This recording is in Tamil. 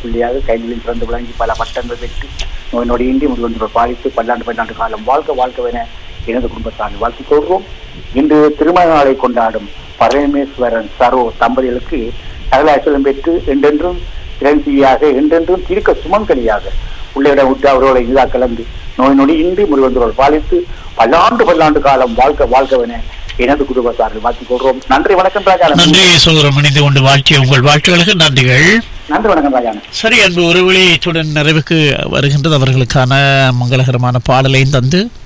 பிள்ளையாக கைகளில் பிறந்து விளங்கி பல பட்டங்கள் பெற்று நோய் நொடியின்றி முருகன் பாலித்து பல்லாண்டு பல்லாண்டு காலம் வாழ்க வாழ்க்கவென எனது குடும்பத்தால் வாழ்த்துக் கொள்வோம் இன்று திருமண நாளை கொண்டாடும் பரமேஸ்வரன் சரோ தம்பதிகளுக்கு சகலாச்சலம் பெற்று என்றென்றும் சிரஞ்சீவியாக என்றென்றும் திருக்க சுமங்கலியாக உள்ளிடம் விட்டு அவரோட இதா கலந்து நோய் நொடியின்றி முருகந்தரோடு பாலித்து பல்லாண்டு பல்லாண்டு காலம் வாழ்க வாழ்கவென எனது குடும்பத்தார்கள் வாழ்த்திக் கொள்வோம் நன்றி வணக்கம் ராஜான நன்றி சோதரம் இணைந்து கொண்டு வாழ்த்திய உங்கள் வாழ்த்துகளுக்கு நன்றிகள் நன்றி வணக்கம் ராஜான சரி அன்பு உறவுகளே இத்துடன் நிறைவுக்கு வருகின்றது அவர்களுக்கான மங்களகரமான பாடலையும் தந்து